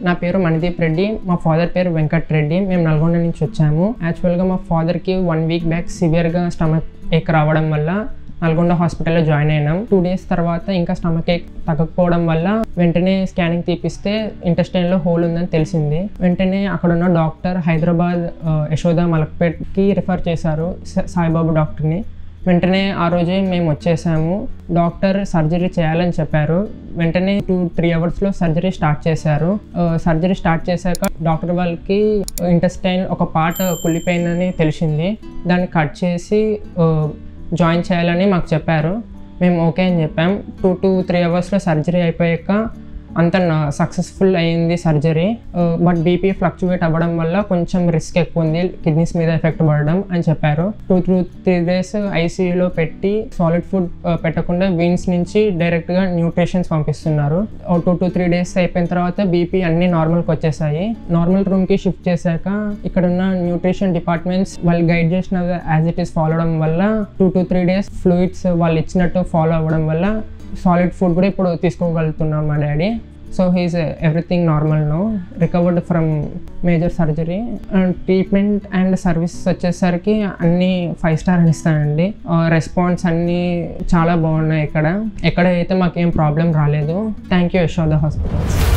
నా పేరు మణిదీప్ రెడ్డి మా ఫాదర్ పేరు వెంకట్ రెడ్డి మేము నల్గొండ నుంచి వచ్చాము యాక్చువల్గా మా ఫాదర్కి వన్ వీక్ బ్యాక్ సివియర్గా స్టమక్ ఏక్ రావడం వల్ల నల్గొండ హాస్పిటల్లో జాయిన్ అయినాం టూ డేస్ తర్వాత ఇంకా స్టమక్ ఏక్ తగ్గకపోవడం వల్ల వెంటనే స్కానింగ్ తీపిస్తే ఇంటెస్టైన్లో హోల్ ఉందని తెలిసింది వెంటనే అక్కడ ఉన్న డాక్టర్ హైదరాబాద్ ఆ, యశోద మలక్పేట్కి రిఫర్ చేశారు సా- సాయిబాబు డాక్టర్ని వెంటనే ఆ రోజే మేము వచ్చేసాము డాక్టర్ సర్జరీ చేయాలని చెప్పారు వెంటనే టూ త్రీ అవర్స్లో సర్జరీ స్టార్ట్ చేశారు సర్జరీ స్టార్ట్ చేశాక డాక్టర్ వాళ్ళకి ఇంటెస్టైన్ ఒక పార్ట్ కుళ్ళిపోయిందని తెలిసింది దాన్ని కట్ చేసి జాయిన్ చేయాలని మాకు చెప్పారు మేము ఓకే అని చెప్పాం టూ టు త్రీ అవర్స్లో సర్జరీ అయిపోయాక అంత సక్సెస్ఫుల్ అయింది సర్జరీ బట్ బీపీ ఫ్లక్చువేట్ అవ్వడం వల్ల కొంచెం రిస్క్ ఎక్కువ ఉంది కిడ్నీస్ మీద ఎఫెక్ట్ పడడం అని చెప్పారు టూ త్రూ త్రీ డేస్ ఐసీయూలో పెట్టి సాలిడ్ ఫుడ్ పెట్టకుండా వీన్స్ నుంచి డైరెక్ట్గా న్యూట్రిషన్స్ పంపిస్తున్నారు టూ టు త్రీ డేస్ అయిపోయిన తర్వాత బీపీ అన్ని నార్మల్కి వచ్చేసాయి నార్మల్ రూమ్కి షిఫ్ట్ చేశాక ఇక్కడ ఉన్న న్యూట్రిషన్ డిపార్ట్మెంట్స్ వాళ్ళు గైడ్ చేసిన యాజ్ ఇట్ ఈస్ ఫాలో అవడం వల్ల two to three days fluids వాళ్ళు ఇచ్చినట్టు ఫాలో అవ్వడం వల్ల సాలిడ్ ఫుడ్ కూడా ఇప్పుడు తీసుకోగలుగుతున్నాం మా daddy so he's everything normal no recovered from major surgery and treatment and services వచ్చేసరికి అన్ని ఫైవ్ స్టార్ అని ఇస్తానండి రెస్పాన్స్ అన్నీ చాలా బాగున్నాయి ఇక్కడ ఎక్కడ అయితే మాకేం ప్రాబ్లం రాలేదు థ్యాంక్ యూ యశోద హాస్పిటల్స్